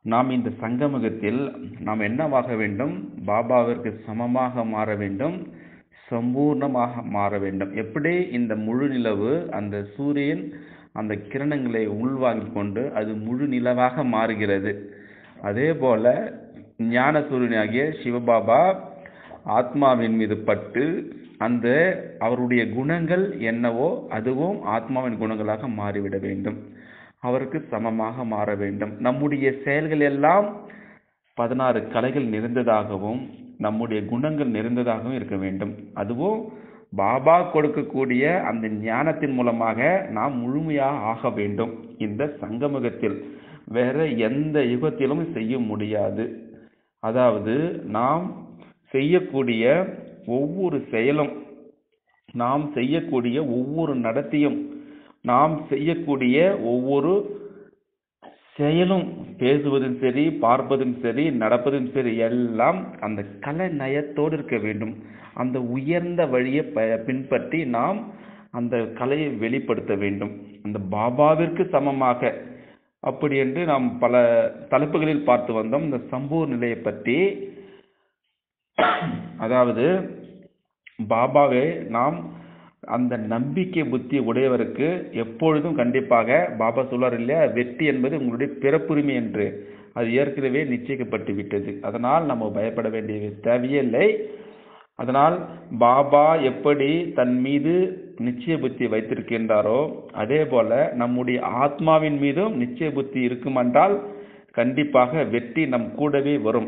நாம் இந்த சங்கமகத்தில் நாம் என்னவாக வேண்டும் பாபாவிற்கு சமமாக மாற வேண்டும் சம்பூர்ணமாக மாற வேண்டும் எப்படி இந்த முழு நிலவு அந்த சூரியன் அந்த கிரணங்களை உள்வாங்கிக் கொண்டு அது முழு நிலவாக மாறுகிறது அதே போல ஞான சூரியனாகிய சிவபாபா ஆத்மாவின் மீது பட்டு அந்த அவருடைய குணங்கள் என்னவோ அதுவும் ஆத்மாவின் குணங்களாக மாறிவிட வேண்டும் அவருக்கு சமமாக மாற வேண்டும் நம்முடைய செயல்கள் எல்லாம் பதினாறு கலைகள் நிறைந்ததாகவும் நம்முடைய குணங்கள் நிறைந்ததாகவும் இருக்க வேண்டும் அதுவும் பாபா கொடுக்கக்கூடிய அந்த ஞானத்தின் மூலமாக நாம் முழுமையாக ஆக வேண்டும் இந்த சங்கமுகத்தில் வேற எந்த யுகத்திலும் செய்ய முடியாது அதாவது நாம் செய்யக்கூடிய ஒவ்வொரு செயலும் நாம் செய்யக்கூடிய ஒவ்வொரு நடத்தையும் நாம் செய்யக்கூடிய ஒவ்வொரு செயலும் பேசுவதும் சரி பார்ப்பதும் சரி நடப்பதும் சரி எல்லாம் அந்த கலை நயத்தோடு இருக்க வேண்டும் அந்த உயர்ந்த வழியை ப பின்பற்றி நாம் அந்த கலையை வெளிப்படுத்த வேண்டும் அந்த பாபாவிற்கு சமமாக அப்படி என்று நாம் பல தலைப்புகளில் பார்த்து வந்தோம் இந்த சம்பூர் நிலையை பற்றி அதாவது பாபாவை நாம் அந்த நம்பிக்கை புத்தி உடையவருக்கு எப்பொழுதும் கண்டிப்பாக பாபா சொல்வார் இல்லையா வெற்றி என்பது உங்களுடைய பிறப்புரிமை என்று அது ஏற்கனவே நிச்சயிக்கப்பட்டு விட்டது அதனால் நம்ம பயப்பட வேண்டிய தேவையே இல்லை அதனால் பாபா எப்படி தன் மீது நிச்சய புத்தி வைத்திருக்கின்றாரோ அதே போல நம்முடைய ஆத்மாவின் மீதும் நிச்சய புத்தி இருக்குமென்றால் கண்டிப்பாக வெற்றி நம் கூடவே வரும்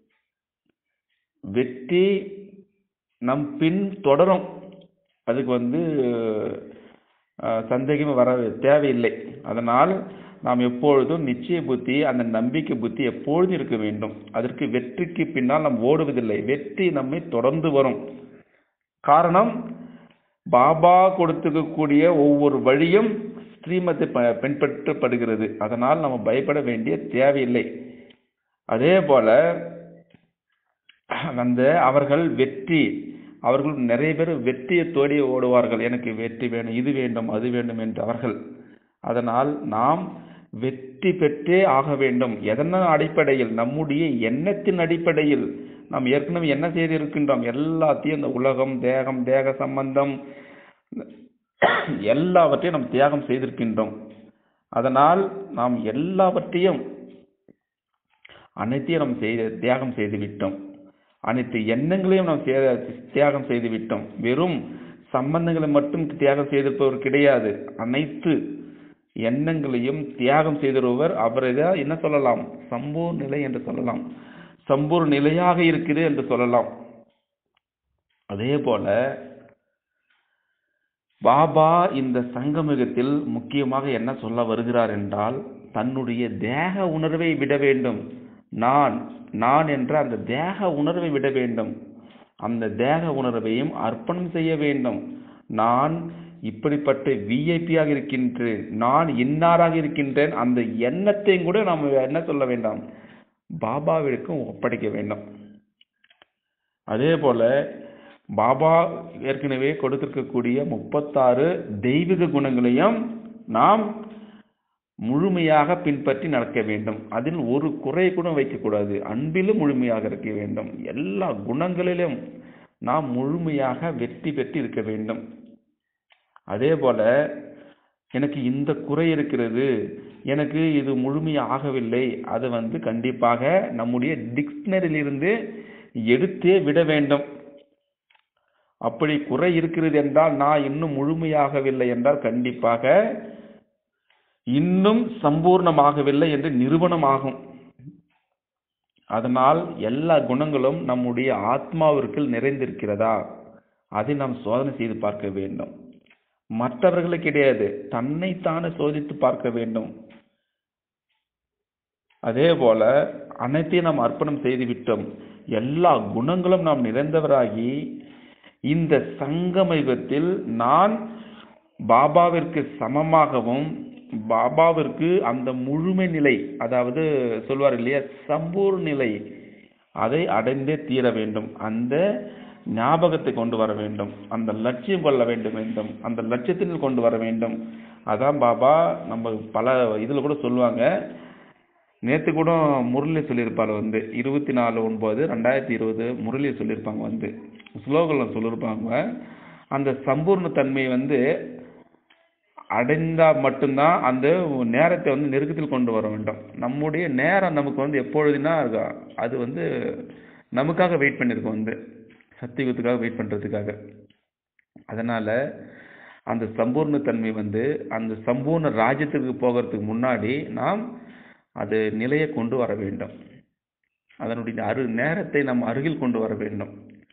வெற்றி நம் பின் தொடரும் அதுக்கு வந்து அஹ், சந்தேகமே வர தேவையில்லை அதனால் நாம் எப்பொழுதும் நிச்சய புத்தி அந்த நம்பிக்கை புத்தி எப்பொழுதும் இருக்க வேண்டும் அதற்கு வெற்றிக்கு பின்னால் நாம் ஓடுவதில்லை வெற்றி நம்மை தொடர்ந்து வரும் காரணம் பாபா கொடுத்துக்கக்கூடிய ஒவ்வொரு வழியும் ஸ்ரீமத்தை ப பின்பற்றப்படுகிறது அதனால் நம்ம பயப்பட வேண்டிய தேவையில்லை அதே போல அந்த அவர்கள் வெற்றி அவர்கள் நிறைய பேர் வெற்றியை தேடி ஓடுவார்கள் எனக்கு வெற்றி வேணும் இது வேண்டும் அது வேண்டும் என்று அவர்கள் அதனால் நாம் வெற்றி பெற்றே ஆக வேண்டும் எதன் அடிப்படையில் நம்முடைய எண்ணத்தின் அடிப்படையில் நாம் ஏற்கனவே என்ன செய்திருக்கின்றோம் எல்லாத்தையும் இந்த உலகம் தேகம் தேக சம்பந்தம் எல்லாவற்றையும் நாம் தியாகம் செய்திருக்கின்றோம் அதனால் நாம் எல்லாவற்றையும் அனைத்தையும் நாம் செய்து தியாகம் செய்து விட்டோம் அனைத்து எண்ணங்களையும் நாம் சே- தியாகம் செய்து விட்டோம் வெறும் சம்பந்தங்களை மட்டும் தியாகம் செய்திருப்பவர் கிடையாது அனைத்து எண்ணங்களையும் தியாகம் செய்திருப்பவர் அவரை தான் என்ன சொல்லலாம் சம்பூர் நிலை என்று சொல்லலாம் சம்பூர் நிலையாக இருக்குது என்று சொல்லலாம் அதே போல பாபா இந்த சங்கமிகத்தில் முக்கியமாக என்ன சொல்ல வருகிறார் என்றால் தன்னுடைய தேக உணர்வை விட வேண்டும் நான் நான் என்ற அந்த தேக உணர்வை விட வேண்டும் அந்த தேக உணர்வையும் அர்ப்பணம் செய்ய வேண்டும் நான் இப்படிப்பட்ட விஐபியாக இருக்கின்றேன் நான் இன்னாராக இருக்கின்றேன் அந்த எண்ணத்தையும் கூட நாம் என்ன சொல்ல வேண்டாம் பாபாவிற்கும் ஒப்படைக்க வேண்டும் அதே போல பாபா ஏற்கனவே கொடுத்திருக்கக்கூடிய முப்பத்தாறு தெய்வீக குணங்களையும் நாம் முழுமையாக பின்பற்றி நடக்க வேண்டும் அதில் ஒரு குறை கூட வைக்கக்கூடாது அன்பிலும் முழுமையாக இருக்க வேண்டும் எல்லா குணங்களிலும் நாம் முழுமையாக வெற்றி பெற்று இருக்க வேண்டும் அதே போல எனக்கு இந்த குறை இருக்கிறது எனக்கு இது முழுமையாக ஆகவில்லை அது வந்து கண்டிப்பாக நம்முடைய டிக்ஷனரியிலிருந்து எடுத்தே விட வேண்டும் அப்படி குறை இருக்கிறது என்றால் நான் இன்னும் முழுமையாகவில்லை என்றால் கண்டிப்பாக இன்னும் சம்பூர்ணமாகவில்லை என்று நிரூபணமாகும் அதனால் எல்லா குணங்களும் நம்முடைய ஆத்மாவிற்கு நிறைந்திருக்கிறதா அதை நாம் சோதனை செய்து பார்க்க வேண்டும் மற்றவர்களை கிடையாது தன்னைத்தானே சோதித்து பார்க்க வேண்டும் அதே போல அனைத்தையும் நாம் அர்ப்பணம் செய்து விட்டோம் எல்லா குணங்களும் நாம் நிறைந்தவராகி இந்த சங்கமயுகத்தில் நான் பாபாவிற்கு சமமாகவும் பாபாவிற்கு அந்த முழுமை நிலை அதாவது சொல்வார் இல்லையா சம்பூர் நிலை அதை அடைந்தே தீர வேண்டும் அந்த ஞாபகத்தை கொண்டு வர வேண்டும் அந்த லட்சியம் கொள்ள வேண்டும் வேண்டும் அந்த லட்சியத்தில் கொண்டு வர வேண்டும் அதான் பாபா நம்ம பல இதில் கூட சொல்லுவாங்க நேற்று கூட முரளி சொல்லியிருப்பார் வந்து இருபத்தி நாலு ஒன்பது ரெண்டாயிரத்தி இருபது முரளி சொல்லியிருப்பாங்க வந்து ஸ்லோகனில் சொல்லியிருப்பாங்க அந்த சம்பூர்ண தன்மை வந்து அடைந்தால் மட்டும்தான் அந்த நேரத்தை வந்து நெருக்கத்தில் கொண்டு வர வேண்டும் நம்முடைய நேரம் நமக்கு வந்து எப்பொழுதுனா இருக்கா அது வந்து நமக்காக வெயிட் பண்ணியிருக்கோம் வந்து சத்தியுகத்துக்காக வெயிட் பண்ணுறதுக்காக அதனால் அந்த சம்பூர்ண தன்மை வந்து அந்த சம்பூர்ண ராஜ்யத்துக்கு போகிறதுக்கு முன்னாடி நாம் அது நிலையை கொண்டு வர வேண்டும் அதனுடைய அரு நேரத்தை நாம் அருகில் கொண்டு வர வேண்டும்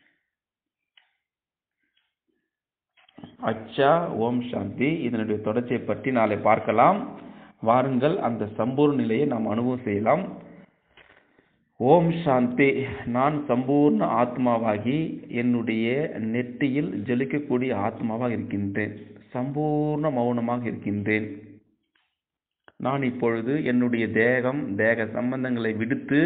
அச்சா ஓம் சாந்தி இதனுடைய தொடர்ச்சியை பற்றி நாளை பார்க்கலாம் வாருங்கள் அந்த சம்பூர்ண நிலையை நாம் அனுபவம் செய்யலாம் ஓம் சாந்தி நான் சம்பூர்ண ஆத்மாவாகி என்னுடைய நெற்றியில் ஜொலிக்கக்கூடிய ஆத்மாவாக இருக்கின்றேன் சம்பூர்ண மௌனமாக இருக்கின்றேன் நான் இப்பொழுது என்னுடைய தேகம் தேக சம்பந்தங்களை விடுத்து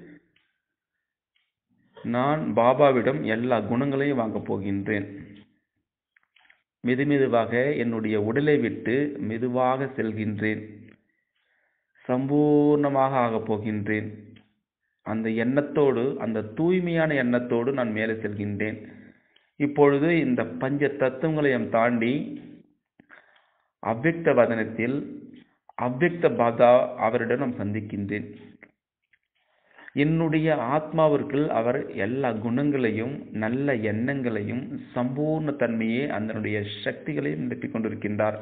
நான் பாபாவிடம் எல்லா குணங்களையும் வாங்கப் போகின்றேன் மெதுமெதுவாக என்னுடைய உடலை விட்டு மெதுவாக செல்கின்றேன் சம்பூர்ணமாக ஆகப் போகின்றேன் அந்த எண்ணத்தோடு அந்த தூய்மையான எண்ணத்தோடு நான் மேலே செல்கின்றேன் இப்பொழுது இந்த பஞ்ச தத்துவங்களையும் தாண்டி அவ்வக்த வதனத்தில் அவ்வக்த பாதா அவரிடம் நான் சந்திக்கின்றேன் என்னுடைய ஆத்மாவிற்குள் அவர் எல்லா குணங்களையும் நல்ல எண்ணங்களையும் சம்பூர்ண தன்மையை அதனுடைய சக்திகளையும் நிரப்பிக் கொண்டிருக்கின்றார்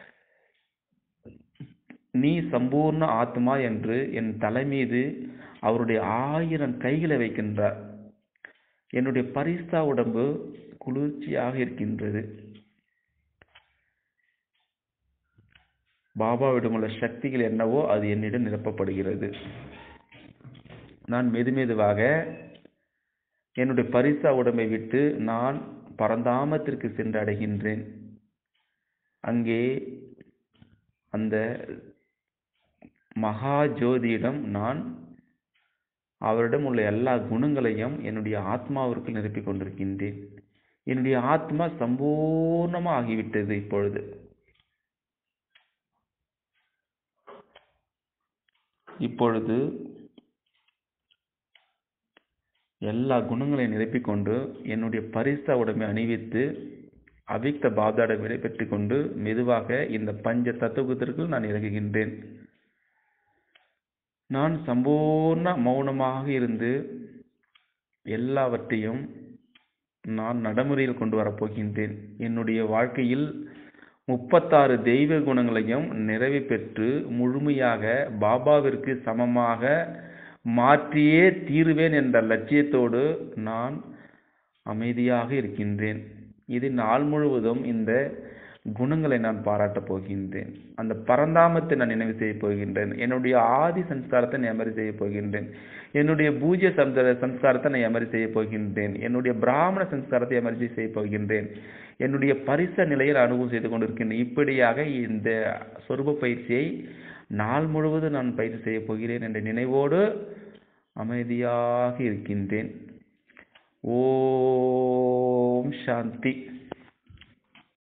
நீ சம்பூர்ண ஆத்மா என்று என் தலை மீது அவருடைய ஆயிரம் கைகளை வைக்கின்றார் என்னுடைய பரிசா உடம்பு குளிர்ச்சியாக இருக்கின்றது பாபாவிடம் உள்ள சக்திகள் என்னவோ அது என்னிடம் நிரப்பப்படுகிறது நான் மெதுமெதுவாக என்னுடைய பரிசா உடம்பை விட்டு நான் பரந்தாமத்திற்கு சென்று அடைகின்றேன் அங்கே அந்த மகா ஜோதியிடம் நான் அவரிடம் உள்ள எல்லா குணங்களையும் என்னுடைய ஆத்மாவிற்கு நிரப்பிக் கொண்டிருக்கின்றேன் என்னுடைய ஆத்மா சம்பூர்ணமாக ஆகிவிட்டது இப்பொழுது இப்பொழுது எல்லா குணங்களையும் நிரப்பிக்கொண்டு என்னுடைய பரிசா உடம்பை அணிவித்து அவிக்த பாதாட விடை பெற்றுக்கொண்டு மெதுவாக இந்த பஞ்ச தத்துவத்திற்குள் நான் இறங்குகின்றேன் நான் சம்பூர்ண மௌனமாக இருந்து எல்லாவற்றையும் நான் நடைமுறையில் கொண்டு வரப்போகின்றேன் என்னுடைய வாழ்க்கையில் முப்பத்தாறு தெய்வ குணங்களையும் நிறைவு பெற்று முழுமையாக பாபாவிற்கு சமமாக மாற்றியே தீருவேன் என்ற லட்சியத்தோடு நான் அமைதியாக இருக்கின்றேன் இது நாள் முழுவதும் இந்த குணங்களை நான் பாராட்டப் போகின்றேன் அந்த பரந்தாமத்தை நான் நினைவு செய்ய போகின்றேன் என்னுடைய ஆதி சம்ஸ்காரத்தை நான் எமரி செய்ய போகின்றேன் என்னுடைய பூஜ்ய சம்ஸ்கார சம்ஸ்காரத்தை நான் எமரி செய்ய போகின்றேன் என்னுடைய பிராமண சம்ஸ்காரத்தை எமர்ஜி செய்ய போகின்றேன் என்னுடைய பரிச நிலையில் அனுபவம் செய்து கொண்டிருக்கின்றேன் இப்படியாக இந்த சொருப பயிற்சியை நாள் முழுவதும் நான் பயிற்சி செய்ய போகிறேன் என்ற நினைவோடு அமைதியாக இருக்கின்றேன் ஓம் சாந்தி